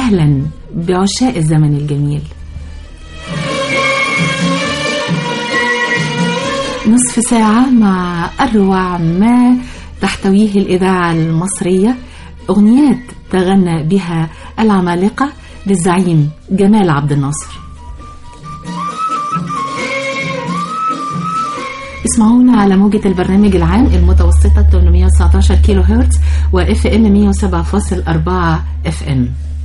أهلا بعشاق الزمن الجميل نصف ساعة مع أروع ما تحتويه الإذاعة المصرية أغنيات تغنى بها العمالقة للزعيم جمال عبد الناصر اسمعونا على موجة البرنامج العام المتوسطة 819 كيلو هرتز واف ام 107.4 اف ام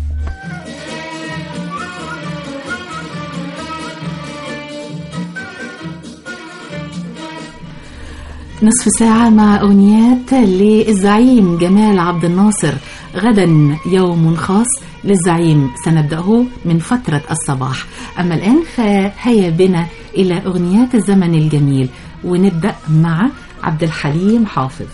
نصف ساعة مع أغنيات للزعيم جمال عبد الناصر غدا يوم خاص للزعيم سنبدأه من فترة الصباح أما الآن فهيا بنا إلى أغنيات الزمن الجميل ونبدأ مع عبد الحليم حافظ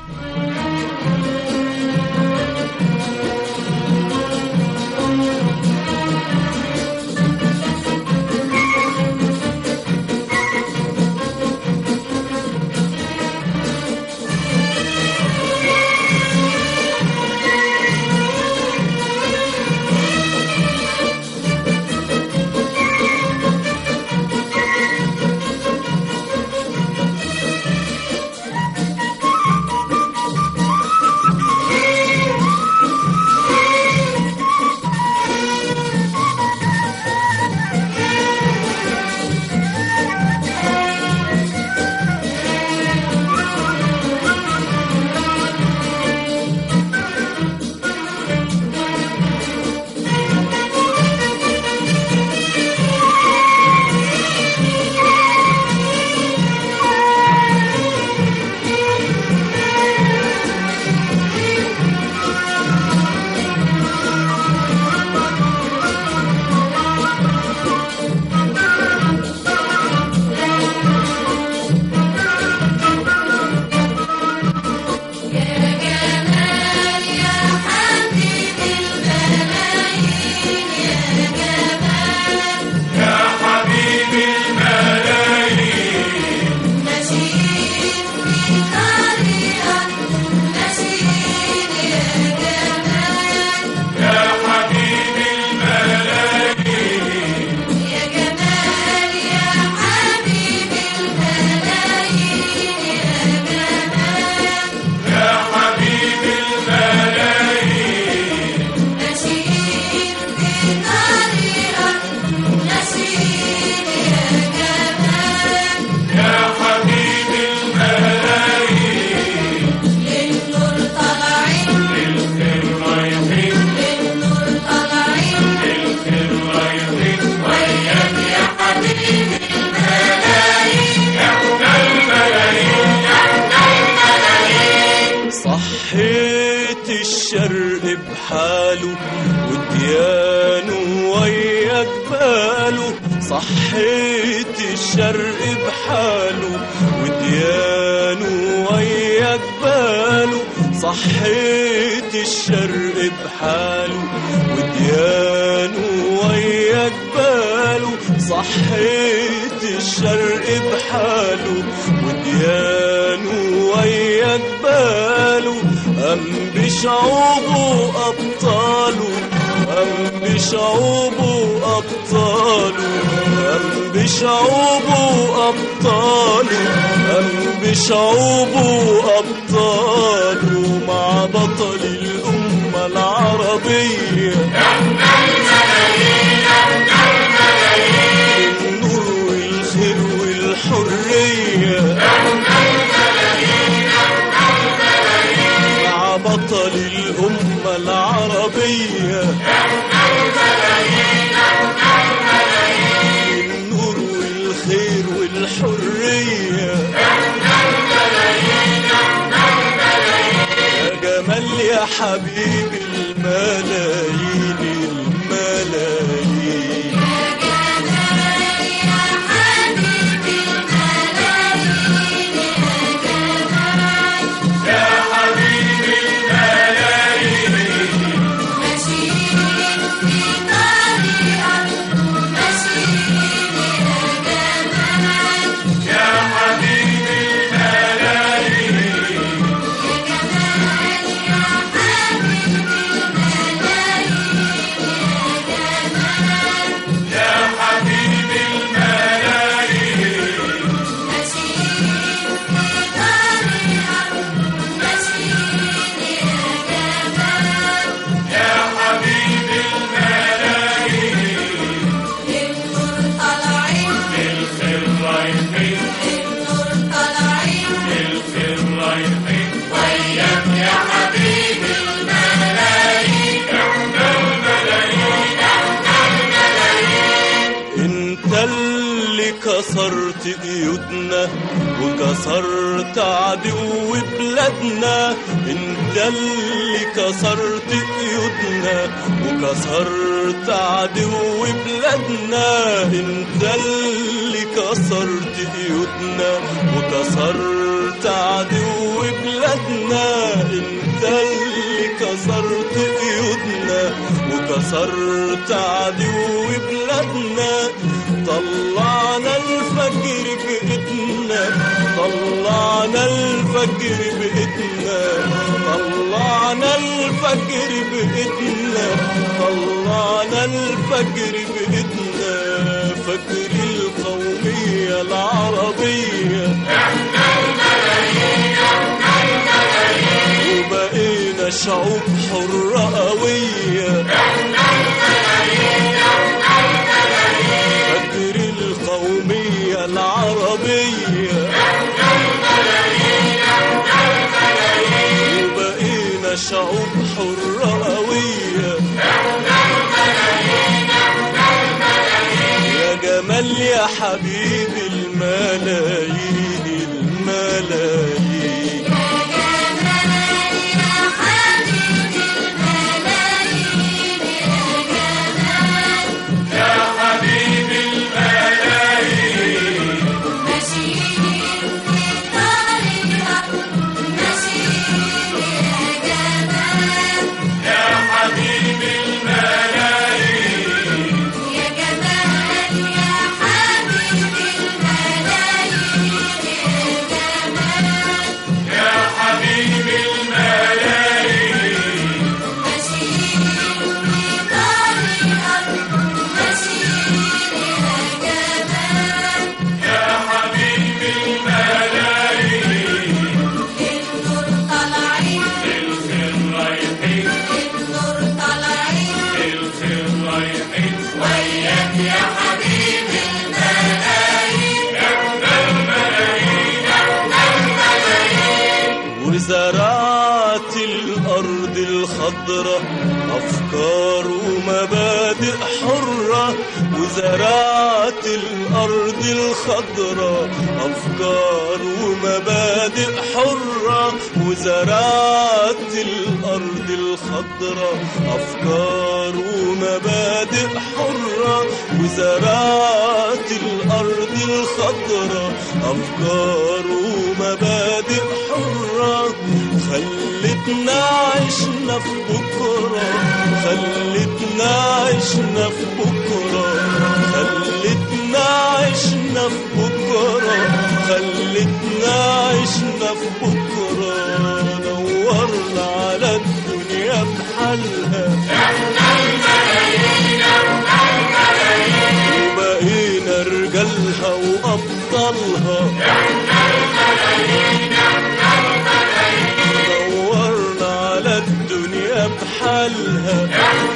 صحيت الشرق بحاله وديانه ويا جباله صحيت الشرق بحاله وديانه ويا جباله صحيت الشرق بحاله وديانه ويا جباله صحيت الشرق بحاله وديانه ويا جباله أم بشعوبه أبطاله أم بشعوبه أبطاله أم بشعوبه أبطاله أم بشعوبه أبطاله مع بطل الأمة العربية النور والخير والحرية مع بطل الأمة العربية النور والخير والحرية يا جمال يا حبيبي الملايين الملايين انت اللي كسرت قيودنا وكسرت عدو بلادنا انت اللي كسرت قيودنا وكسرت عدو بلادنا انت اللي كسرت قيودنا وكسرت عدو بلادنا انت اللي كسرت قيودنا وكسرت عدو بلادنا طلعنا الفجر بإيدنا طلعنا الفجر بإيدنا طلعنا الفجر بإيدنا طلعنا الفجر بإيدنا فجر القومية العربية وبقينا شعوب حرة قوية فجر القومية العربية وبقينا شعوب حرة قوية يا جمال يا حبيبي الملايين الملايين وزرعت الأرض الخضراء أفكار ومبادئ حرة وزرعت الأرض الخضراء أفكار ومبادئ حرة وزرعت الأرض الخضراء أفكار ومبادئ حرة وزرعت الأرض الخضراء أفكار ومبادئ حرة خلتنا عشنا في بكرة خلتنا عشنا في بكرة خلتنا عشنا في بكرة خلتنا عشنا في بكرة نورنا على الدنيا بحالها وبقينا رجالها وأبطالها دورنا على الدنيا بحالها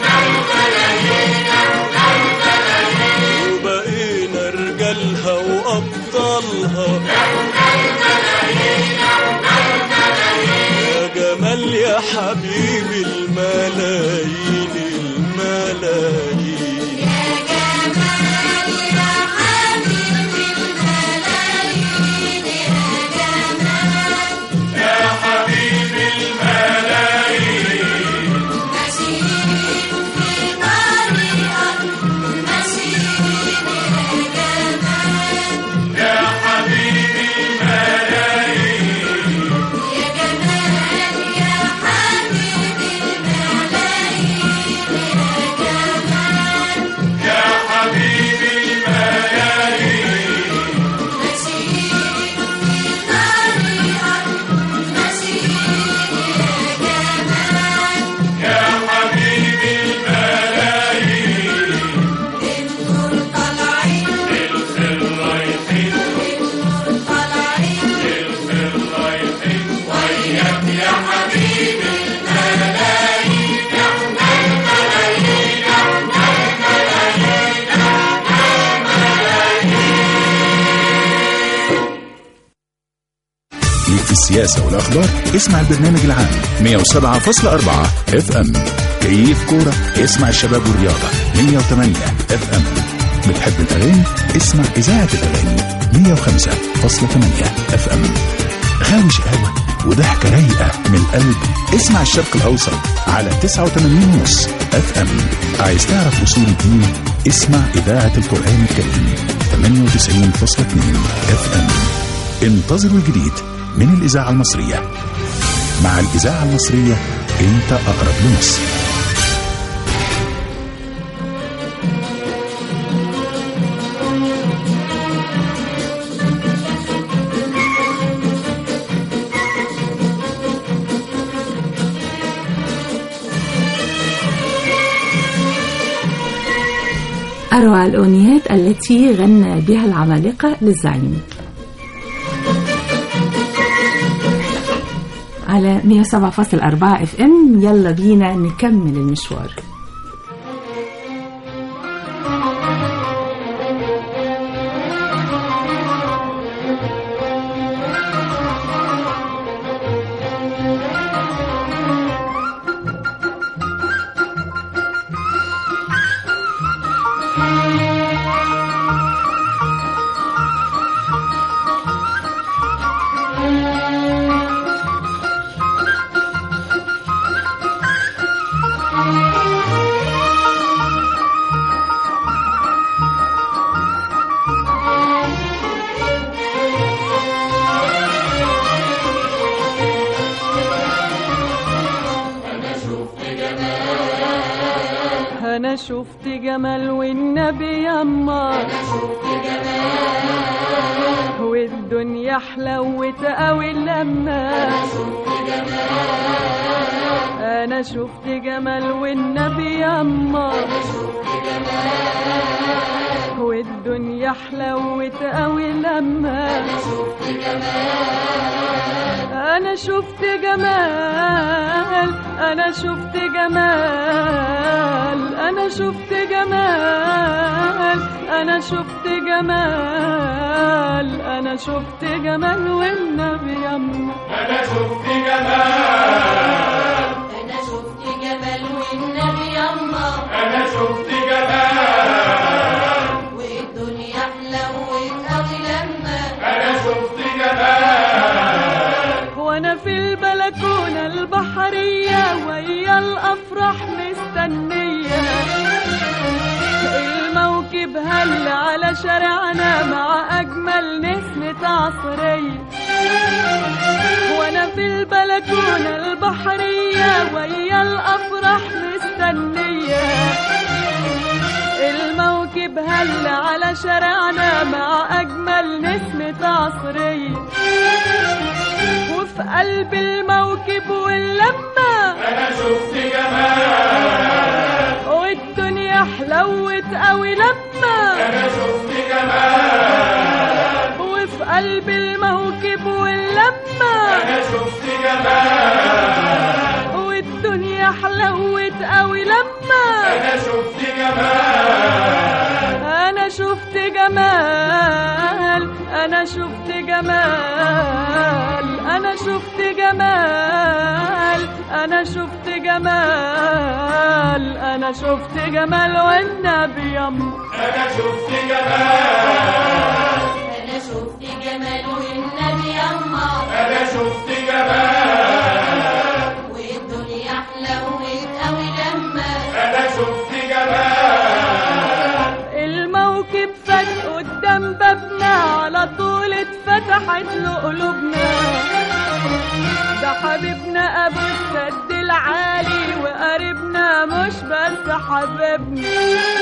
وبقينا رجالها وأبطالها يا جمال يا حبيبي الملايين الملايين يا حبيبي الملايين ليك في السياسة والأخبار اسمع البرنامج العام 107.4 اف ام كيف كورة اسمع الشباب والرياضة 108 اف ام بتحب الأغاني اسمع إذاعة الأغاني 105.8 اف ام غاوي شقاوة وضحكة رايقة من القلب اسمع الشرق الأوسط على 89 ونص اف ام عايز تعرف أصول الدين اسمع إذاعة القرآن الكريم 98.2 اف ام انتظروا الجديد من الإذاعة المصرية مع الإذاعة المصرية أنت أقرب لمصر أروع الأغنيات التي غنى بها العمالقة للزعيم على 107.4 اف ام يلا بينا نكمل المشوار انا شفت جمال والنبي يما والدنيا حلوت قوي لما انا شفت جمال والنبي يما والدنيا حلوت قوي لما انا شفت جمال انا شفت جمال انا شفت جمال انا شفت جمال انا شفت جمال والنبي يما أنا شفت جمال والنبي يما أنا شفت جمال والدنيا حلوت قوي لما أنا شفت جمال وانا في البلكونة البحرية ويا الافراح مستنية الموكب هل على شارعنا مع اجمل نسمة عصرية وانا في البلكونة البحرية ويا الافراح مستنية الموكب هل على شارعنا مع اجمل نسمة عصرية وفي قلب الموكب واللمة أنا شفت جمال والدنيا حلوت قوي لما أنا شفت جمال وفي قلب الموكب واللمة أنا شفت جمال والدنيا حلوت قوي لما أنا شفت جمال انا شفت جمال انا شفت جمال انا شفت جمال انا شفت جمال انا شفت جمال والنبي يما أنا شفت جمال انا شفت جمال والنبي يما أنا شفت جمال والدنيا حلوت قوي لما أنا شفت جمال الموكب فات قدام بابنا على طول اتفتحت له قلوبنا ده حبيبنا ابو السد العالي وقريبنا مش بس حبيبنا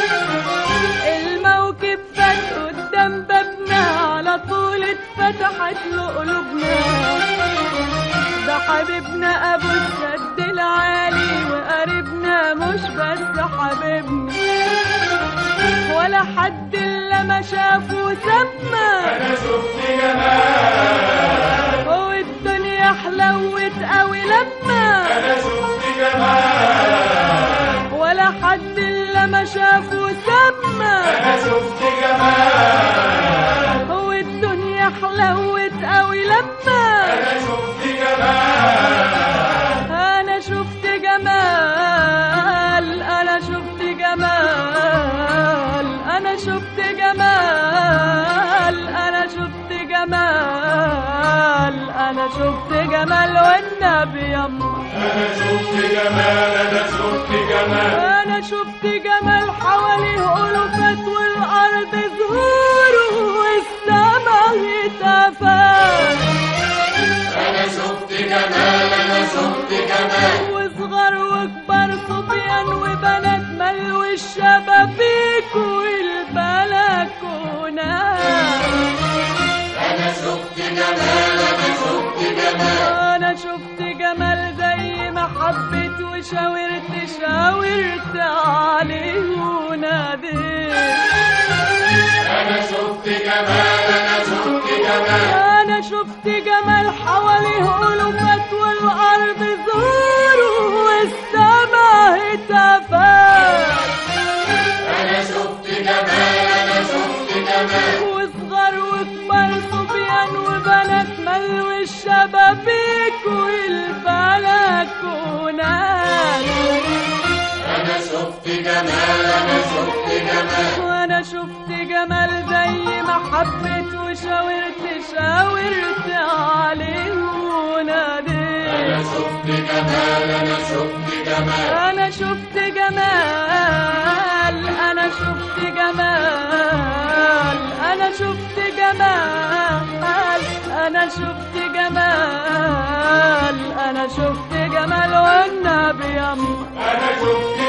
الموكب فات قدام بابنا على طول اتفتحت له قلوبنا ده حبيبنا ابو السد العالي وقريبنا مش بس حبيبنا ولا حد الا ما شافه وسمى أنا شفت جمال هو الدنيا حلوت قوي لما أنا شفت جمال ولا حد الا ما شافه وسمى أنا شفت جمال هو الدنيا حلوت قوي لما أنا شفت جمال انا شفت جمال انا شفت جمال انا شفت جمال انا شفت جمال انا شفت جمال والنبي يما انا شفت جمال انا شفت جمال انا شفت جمال حواليه الوفات والارض زهور والسما هتافات انا شفت جمال انا شفت جمال وصغار وكبار صبيان وبنات ملو الشبابيك والبلكونات انا شفت جمال انا شفت جمال انا شفت جمال زي ما حبيت وشاورت شاورت عليه وناديت انا شفت جمال انا شفت جمال انا شفت جمال حواليه الوفات والارض زهور والسما هتافات انا شفت جمال انا شفت جمال وصغار وكبار صبيان وبنات ملو الشبابيك والبلكونات انا شفت جمال انا شفت جمال وانا شفت جمال زي ما حبيت وشاورت شاورت عليه وناديت انا شفت جمال انا شفت جمال انا شفت جمال انا شفت جمال انا شفت جمال انا شفت جمال انا شفت جمال والنبي يما انا شفت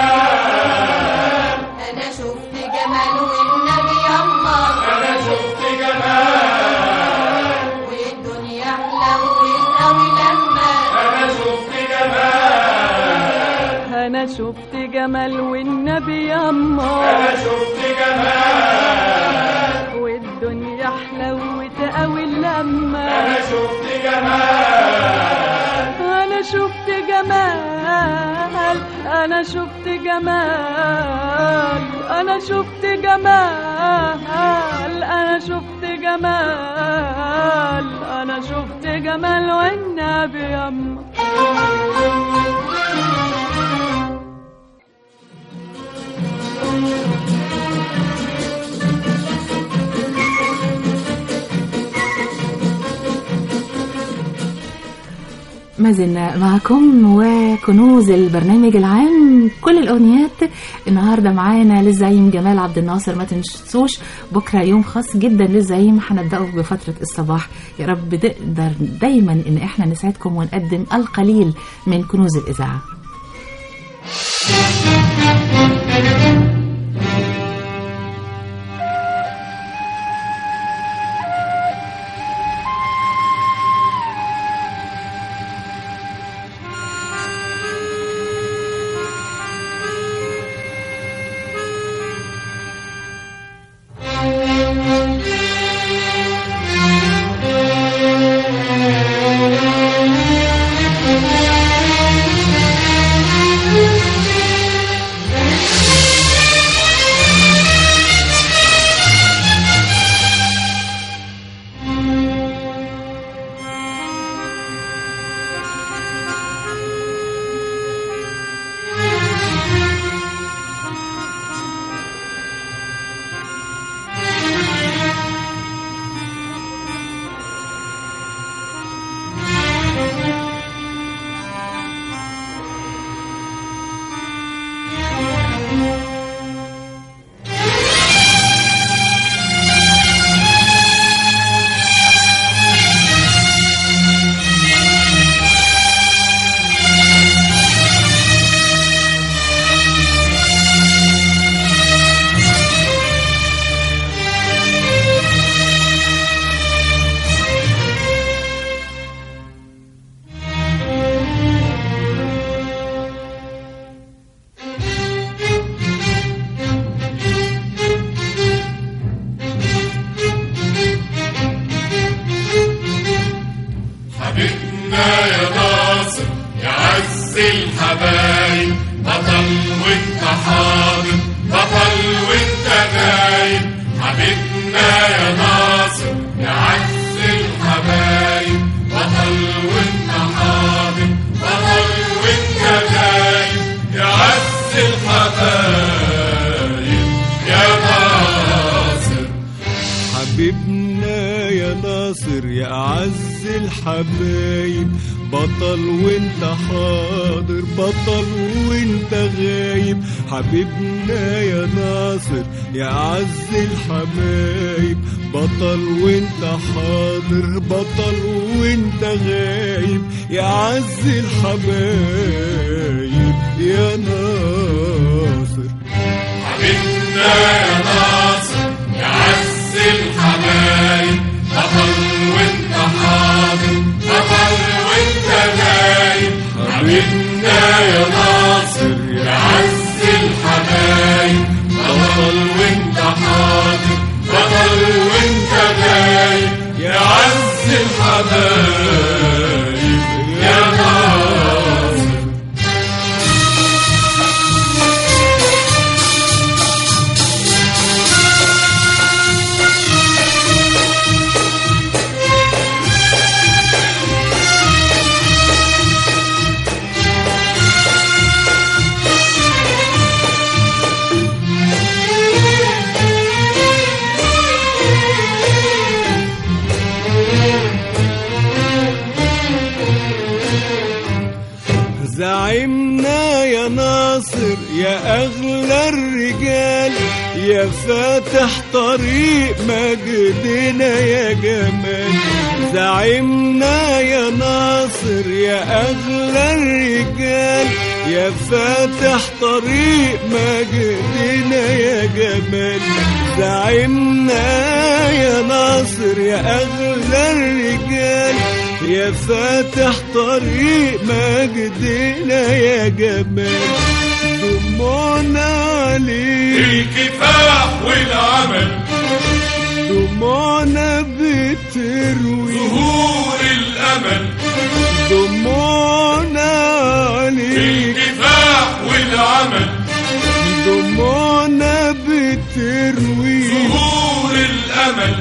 جمال أنا شفت جمال والنبي يما انا شفت جمال والدنيا حلوت أوي لما انا شفت جمال انا شفت جمال والنبي يما انا شفت جمال والدنيا حلوت قوي لما انا شفت جمال انا شفت جمال انا شفت جمال انا شفت جمال انا شفت جمال انا شفت جمال والنبي يما ما زلنا معكم وكنوز البرنامج العام كل الأغنيات النهاردة معانا للزعيم جمال عبد الناصر ما تنسوش بكرة يوم خاص جدا للزعيم هنبدأه بفترة الصباح يا رب نقدر دايما إن احنا نسعدكم ونقدم القليل من كنوز الإذاعة حبيبنا يا ناصر يا عز الحبايب بطل وانت حاضر بطل وانت غايب حبيبنا يا ناصر يا عز الحبايب بطل ناصر يا أعز الحبايب بطل وانت حاضر بطل وانت غايب حبيبنا يا ناصر يا أعز الحبايب بطل وانت حاضر بطل وانت غايب يا أعز الحبايب يا ناصر حبيبنا يا ناصر يا عز الحبايب بطل وانت حاضر بطل وانت غايب حبيبنا يا ناصر يا عز الحبايب بطل وانت حاضر بطل وانت غايب يا عز الحبايب يا ناصر زعيمنا يا ناصر يا أغلى الرجال يا فاتح طريق مجدنا يا جمال زعيمنا يا ناصر يا أغلى الرجال يا فاتح طريق مجدنا يا جمال زعيمنا يا ناصر يا أغلى الرجال يا فاتح طريق مجدنا يا جمال دموعنا عليك الكفاح والعمل دموعنا بتروي ظهور الامل دموعنا عليك الكفاح والعمل دموعنا بتروي ظهور الامل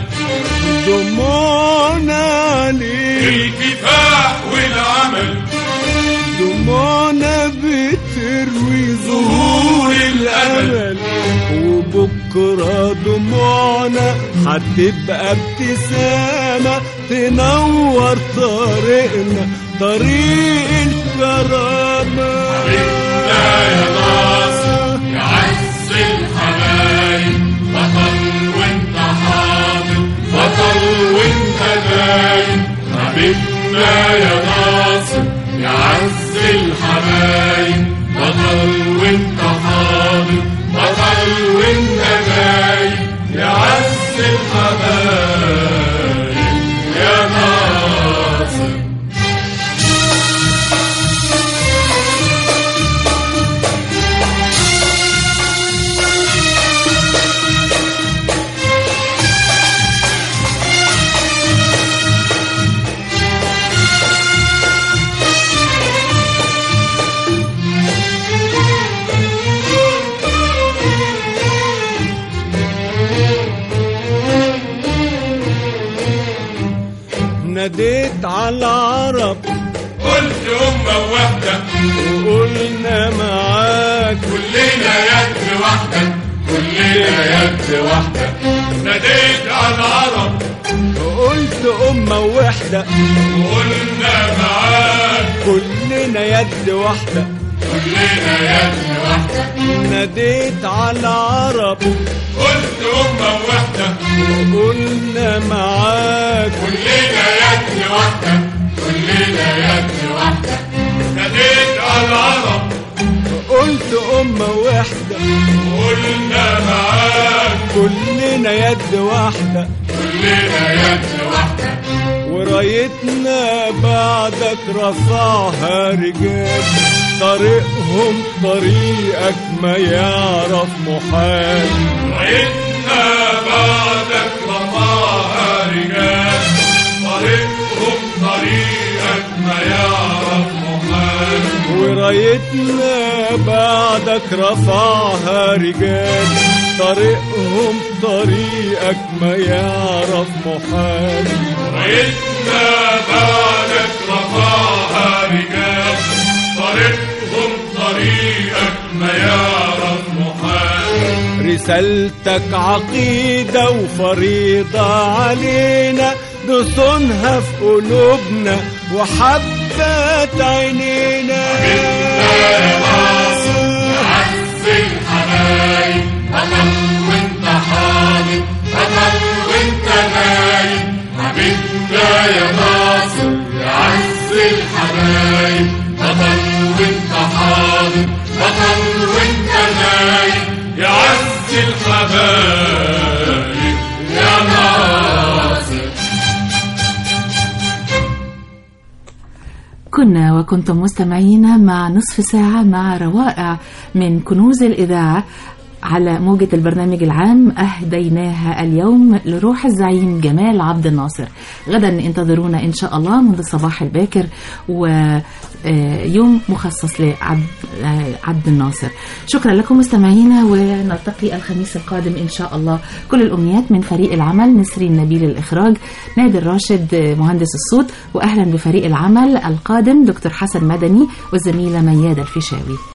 دموعنا عليك الكفاح والعمل دموعنا بتروي ظهور الأمل. وبكرة دموعنا هتبقى ابتسامة تنور طريقنا طريق الكرامة حبيبنا يا ناصر يا عز الحبايب بطل وانت حاضر بطل وانت غايب حبيبنا يا ناصر يا عز الحبايب بطل وانت حاضر بطل وانت غايب يا عز الحبايب يا ناصر ناديت على العرب قلت أمة واحدة وقلنا معاك كلنا يد واحدة كلنا يد واحدة ناديت على العرب قلت أمة واحدة وقلنا معاك كلنا يد واحدة كلنا يد واحدة ناديت على العرب قلت أمة واحدة وقلنا معاك كلنا يد واحدة كلنا يد واحدة ناديت على العرب قلت أمة واحدة وقلنا معاك كلنا يد واحدة كلنا يد واحدة ورايتنا بعدك رفعها رجال طريقهم طريقك ما يعرف محال رايتنا بعدك رفعها رجال طريقهم طريقك ما يعرف محال ورايتنا بعدك رفعها رجال طريقهم طريقك ما يعرف محال رايتنا بعدك رفعها رجال طريقهم طريقك ما يعرف محال رسالتك عقيدة وفريضة علينا نصونها في قلوبنا وحبات عينينا عز الحبايب بطل وانت حاضر بطل وانت نايم حبيبنا يا ناصر يا عز الحبايب بطل وانت حاضر بطل وانت نايم يا عز الحبايب يا ناصر كنا وكنتم مستمعين مع نصف ساعة مع روائع من كنوز الإذاعة على موجة البرنامج العام أهديناها اليوم لروح الزعيم جمال عبد الناصر غدا انتظرونا إن شاء الله منذ الصباح الباكر ويوم مخصص لعبد آه، عبد الناصر شكرا لكم مستمعينا ونلتقي الخميس القادم إن شاء الله كل الأمنيات من فريق العمل نسرين نبيل الإخراج نادر راشد آه، مهندس الصوت وأهلا بفريق العمل القادم دكتور حسن مدني والزميلة ميادة الفيشاوي